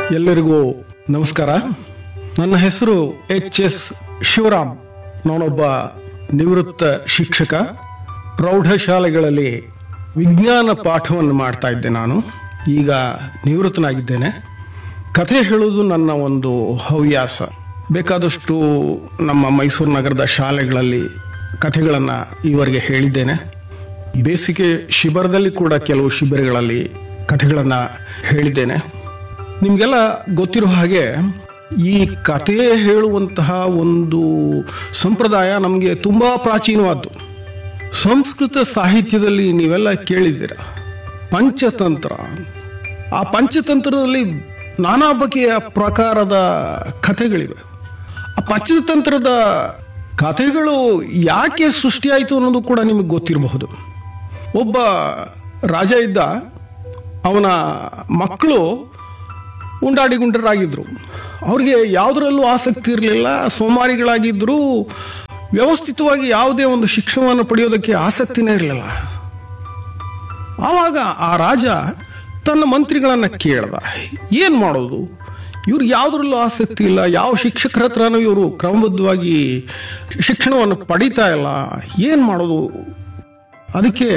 ಎಲ್ಲರಿಗೂ ನಮಸ್ಕಾರ ನನ್ನ ಹೆಸರು ಎಚ್ ಎಸ್ ಶಿವರಾಮ್ ನಾನೊಬ್ಬ ನಿವೃತ್ತ ಶಿಕ್ಷಕ ಪ್ರೌಢಶಾಲೆಗಳಲ್ಲಿ ವಿಜ್ಞಾನ ಪಾಠವನ್ನು ಮಾಡ್ತಾ ಇದ್ದೆ ನಾನು ಈಗ ನಿವೃತ್ತನಾಗಿದ್ದೇನೆ ಕಥೆ ಹೇಳುವುದು ನನ್ನ ಒಂದು ಹವ್ಯಾಸ ಬೇಕಾದಷ್ಟು ನಮ್ಮ ಮೈಸೂರು ನಗರದ ಶಾಲೆಗಳಲ್ಲಿ ಕಥೆಗಳನ್ನು ಈವರೆಗೆ ಹೇಳಿದ್ದೇನೆ ಬೇಸಿಗೆ ಶಿಬಿರದಲ್ಲಿ ಕೂಡ ಕೆಲವು ಶಿಬಿರಗಳಲ್ಲಿ ಕಥೆಗಳನ್ನು ಹೇಳಿದ್ದೇನೆ ನಿಮಗೆಲ್ಲ ಗೊತ್ತಿರೋ ಹಾಗೆ ಈ ಕಥೆ ಹೇಳುವಂತಹ ಒಂದು ಸಂಪ್ರದಾಯ ನಮಗೆ ತುಂಬ ಪ್ರಾಚೀನವಾದ್ದು ಸಂಸ್ಕೃತ ಸಾಹಿತ್ಯದಲ್ಲಿ ನೀವೆಲ್ಲ ಕೇಳಿದ್ದೀರ ಪಂಚತಂತ್ರ ಆ ಪಂಚತಂತ್ರದಲ್ಲಿ ನಾನಾ ಬಗೆಯ ಪ್ರಕಾರದ ಕಥೆಗಳಿವೆ ಆ ಪಂಚತಂತ್ರದ ಕಥೆಗಳು ಯಾಕೆ ಸೃಷ್ಟಿಯಾಯಿತು ಅನ್ನೋದು ಕೂಡ ನಿಮಗೆ ಗೊತ್ತಿರಬಹುದು ಒಬ್ಬ ರಾಜ ಇದ್ದ ಅವನ ಮಕ್ಕಳು ಉಂಡಾಡಿ ಗುಂಡರಾಗಿದ್ದರು ಅವ್ರಿಗೆ ಯಾವುದರಲ್ಲೂ ಆಸಕ್ತಿ ಇರಲಿಲ್ಲ ಸೋಮಾರಿಗಳಾಗಿದ್ದರು ವ್ಯವಸ್ಥಿತವಾಗಿ ಯಾವುದೇ ಒಂದು ಶಿಕ್ಷಣವನ್ನು ಪಡೆಯೋದಕ್ಕೆ ಆಸಕ್ತಿನೇ ಇರಲಿಲ್ಲ ಆವಾಗ ಆ ರಾಜ ತನ್ನ ಮಂತ್ರಿಗಳನ್ನು ಕೇಳ್ದ ಏನು ಮಾಡೋದು ಇವ್ರಿಗೆ ಯಾವುದರಲ್ಲೂ ಆಸಕ್ತಿ ಇಲ್ಲ ಯಾವ ಶಿಕ್ಷಕರ ಹತ್ರನೂ ಇವರು ಕ್ರಮಬದ್ಧವಾಗಿ ಶಿಕ್ಷಣವನ್ನು ಪಡೀತಾ ಇಲ್ಲ ಏನು ಮಾಡೋದು ಅದಕ್ಕೆ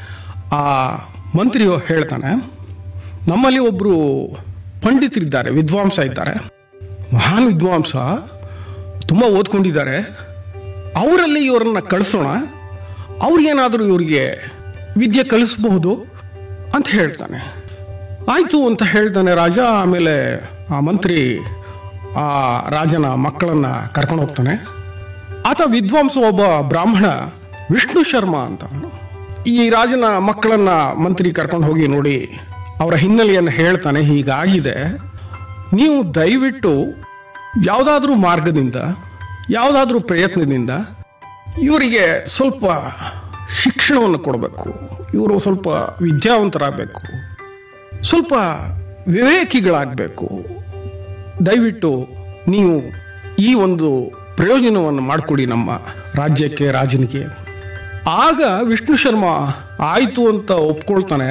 ಆ ಮಂತ್ರಿಯು ಹೇಳ್ತಾನೆ ನಮ್ಮಲ್ಲಿ ಒಬ್ಬರು ಪಂಡಿತರಿದ್ದಾರೆ ವಿದ್ವಾಂಸ ಇದ್ದಾರೆ ಮಹಾನ್ ವಿದ್ವಾಂಸ ತುಂಬ ಓದ್ಕೊಂಡಿದ್ದಾರೆ ಅವರಲ್ಲಿ ಇವರನ್ನ ಕಳಿಸೋಣ ಅವ್ರಿಗೇನಾದರೂ ಇವರಿಗೆ ವಿದ್ಯೆ ಕಲಿಸಬಹುದು ಅಂತ ಹೇಳ್ತಾನೆ ಆಯಿತು ಅಂತ ಹೇಳ್ತಾನೆ ರಾಜ ಆಮೇಲೆ ಆ ಮಂತ್ರಿ ಆ ರಾಜನ ಮಕ್ಕಳನ್ನ ಕರ್ಕೊಂಡು ಹೋಗ್ತಾನೆ ಆತ ವಿದ್ವಾಂಸ ಒಬ್ಬ ಬ್ರಾಹ್ಮಣ ವಿಷ್ಣು ಶರ್ಮಾ ಅಂತ ಈ ರಾಜನ ಮಕ್ಕಳನ್ನ ಮಂತ್ರಿ ಕರ್ಕೊಂಡು ಹೋಗಿ ನೋಡಿ ಅವರ ಹಿನ್ನೆಲೆಯನ್ನು ಹೇಳ್ತಾನೆ ಹೀಗಾಗಿದೆ ನೀವು ದಯವಿಟ್ಟು ಯಾವುದಾದ್ರೂ ಮಾರ್ಗದಿಂದ ಯಾವುದಾದ್ರೂ ಪ್ರಯತ್ನದಿಂದ ಇವರಿಗೆ ಸ್ವಲ್ಪ ಶಿಕ್ಷಣವನ್ನು ಕೊಡಬೇಕು ಇವರು ಸ್ವಲ್ಪ ವಿದ್ಯಾವಂತರಾಗಬೇಕು ಸ್ವಲ್ಪ ವಿವೇಕಿಗಳಾಗಬೇಕು ದಯವಿಟ್ಟು ನೀವು ಈ ಒಂದು ಪ್ರಯೋಜನವನ್ನು ಮಾಡಿಕೊಡಿ ನಮ್ಮ ರಾಜ್ಯಕ್ಕೆ ರಾಜನಿಗೆ ಆಗ ವಿಷ್ಣು ಶರ್ಮಾ ಆಯಿತು ಅಂತ ಒಪ್ಕೊಳ್ತಾನೆ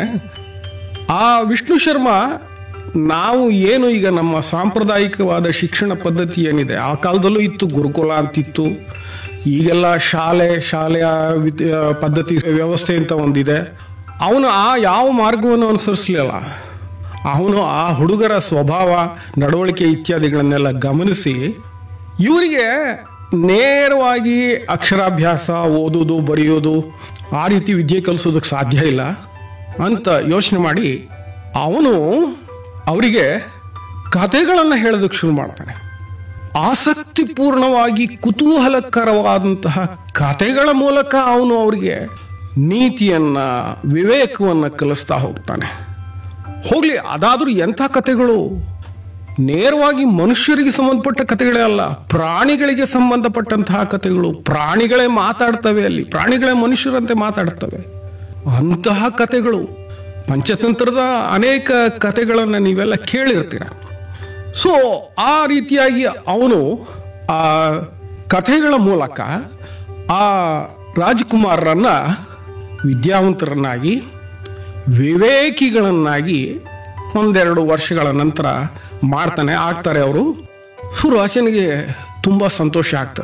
ಆ ವಿಷ್ಣು ಶರ್ಮಾ ನಾವು ಏನು ಈಗ ನಮ್ಮ ಸಾಂಪ್ರದಾಯಿಕವಾದ ಶಿಕ್ಷಣ ಪದ್ಧತಿ ಏನಿದೆ ಆ ಕಾಲದಲ್ಲೂ ಇತ್ತು ಗುರುಕುಲ ಅಂತಿತ್ತು ಈಗೆಲ್ಲ ಶಾಲೆ ಶಾಲೆಯ ವಿದ್ಯಾ ಪದ್ಧತಿ ವ್ಯವಸ್ಥೆ ಅಂತ ಒಂದಿದೆ ಅವನು ಆ ಯಾವ ಮಾರ್ಗವನ್ನು ಅನುಸರಿಸಲಿಲ್ಲ ಅವನು ಆ ಹುಡುಗರ ಸ್ವಭಾವ ನಡವಳಿಕೆ ಇತ್ಯಾದಿಗಳನ್ನೆಲ್ಲ ಗಮನಿಸಿ ಇವರಿಗೆ ನೇರವಾಗಿ ಅಕ್ಷರಾಭ್ಯಾಸ ಓದೋದು ಬರೆಯೋದು ಆ ರೀತಿ ವಿದ್ಯೆ ಕಲಿಸೋದಕ್ಕೆ ಸಾಧ್ಯ ಇಲ್ಲ ಅಂತ ಯೋಚನೆ ಮಾಡಿ ಅವನು ಅವರಿಗೆ ಕಥೆಗಳನ್ನು ಹೇಳೋದಕ್ಕೆ ಶುರು ಮಾಡ್ತಾನೆ ಆಸಕ್ತಿಪೂರ್ಣವಾಗಿ ಕುತೂಹಲಕರವಾದಂತಹ ಕಥೆಗಳ ಮೂಲಕ ಅವನು ಅವರಿಗೆ ನೀತಿಯನ್ನ ವಿವೇಕವನ್ನು ಕಲಿಸ್ತಾ ಹೋಗ್ತಾನೆ ಹೋಗ್ಲಿ ಅದಾದ್ರೂ ಎಂಥ ಕಥೆಗಳು ನೇರವಾಗಿ ಮನುಷ್ಯರಿಗೆ ಸಂಬಂಧಪಟ್ಟ ಕಥೆಗಳೇ ಅಲ್ಲ ಪ್ರಾಣಿಗಳಿಗೆ ಸಂಬಂಧಪಟ್ಟಂತಹ ಕಥೆಗಳು ಪ್ರಾಣಿಗಳೇ ಮಾತಾಡ್ತವೆ ಅಲ್ಲಿ ಪ್ರಾಣಿಗಳೇ ಮನುಷ್ಯರಂತೆ ಮಾತಾಡ್ತವೆ ಅಂತಹ ಕಥೆಗಳು ಪಂಚತಂತ್ರದ ಅನೇಕ ಕಥೆಗಳನ್ನು ನೀವೆಲ್ಲ ಕೇಳಿರ್ತೀರ ಸೊ ಆ ರೀತಿಯಾಗಿ ಅವನು ಆ ಕಥೆಗಳ ಮೂಲಕ ಆ ರಾಜಕುಮಾರರನ್ನ ವಿದ್ಯಾವಂತರನ್ನಾಗಿ ವಿವೇಕಿಗಳನ್ನಾಗಿ ಒಂದೆರಡು ವರ್ಷಗಳ ನಂತರ ಮಾಡ್ತಾನೆ ಆಗ್ತಾರೆ ಅವರು ಸುರಾಚನಿಗೆ ತುಂಬ ಸಂತೋಷ ಆಗ್ತದೆ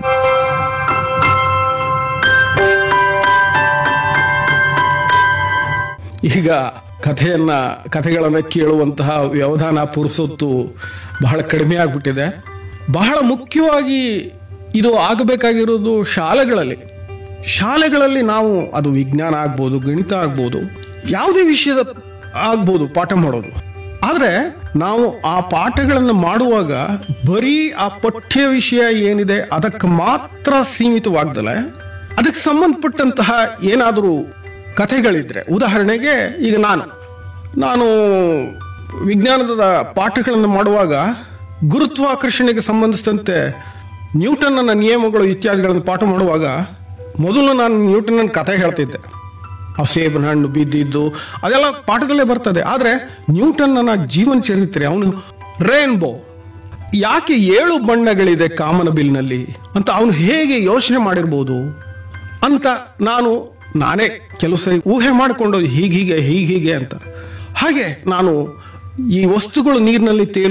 ಈಗ ಕಥೆಯನ್ನ ಕಥೆಗಳನ್ನು ಕೇಳುವಂತಹ ವ್ಯವಧಾನ ಪುರುಸೊತ್ತು ಬಹಳ ಕಡಿಮೆ ಆಗ್ಬಿಟ್ಟಿದೆ ಬಹಳ ಮುಖ್ಯವಾಗಿ ಇದು ಆಗಬೇಕಾಗಿರೋದು ಶಾಲೆಗಳಲ್ಲಿ ಶಾಲೆಗಳಲ್ಲಿ ನಾವು ಅದು ವಿಜ್ಞಾನ ಆಗ್ಬೋದು ಗಣಿತ ಆಗ್ಬೋದು ಯಾವುದೇ ವಿಷಯದ ಆಗ್ಬೋದು ಪಾಠ ಮಾಡೋದು ಆದರೆ ನಾವು ಆ ಪಾಠಗಳನ್ನು ಮಾಡುವಾಗ ಬರೀ ಆ ಪಠ್ಯ ವಿಷಯ ಏನಿದೆ ಅದಕ್ಕೆ ಮಾತ್ರ ಸೀಮಿತವಾಗ್ದಲೆ ಅದಕ್ಕೆ ಸಂಬಂಧಪಟ್ಟಂತಹ ಏನಾದರೂ ಕಥೆಗಳಿದ್ರೆ ಉದಾಹರಣೆಗೆ ಈಗ ನಾನು ನಾನು ವಿಜ್ಞಾನದ ಪಾಠಗಳನ್ನು ಮಾಡುವಾಗ ಗುರುತ್ವಾಕರ್ಷಣೆಗೆ ಸಂಬಂಧಿಸಿದಂತೆ ನ್ಯೂಟನ್ನ ನಿಯಮಗಳು ಇತ್ಯಾದಿಗಳನ್ನು ಪಾಠ ಮಾಡುವಾಗ ಮೊದಲು ನಾನು ನ್ಯೂಟನ್ನ ಕಥೆ ಹೇಳ್ತಿದ್ದೆ ಆ ಸೇಬನ ಹಣ್ಣು ಬಿದ್ದಿದ್ದು ಅದೆಲ್ಲ ಪಾಠದಲ್ಲೇ ಬರ್ತದೆ ಆದರೆ ನ್ಯೂಟನ್ನ ಜೀವನ ಚರಿತ್ರೆ ಅವನು ರೇನ್ಬೋ ಯಾಕೆ ಏಳು ಬಣ್ಣಗಳಿದೆ ಕಾಮನ ಬಿಲ್ನಲ್ಲಿ ಅಂತ ಅವನು ಹೇಗೆ ಯೋಚನೆ ಮಾಡಿರ್ಬೋದು ಅಂತ ನಾನು ನಾನೇ ಕೆಲವು ಸರಿ ಊಹೆ ಮಾಡಿಕೊಂಡು ಹೀಗೀಗೆ ಹೀಗೀಗೆ ಅಂತ ಹಾಗೆ ನಾನು ಈ ವಸ್ತುಗಳು ನೀರಿನಲ್ಲಿ ತೇಲು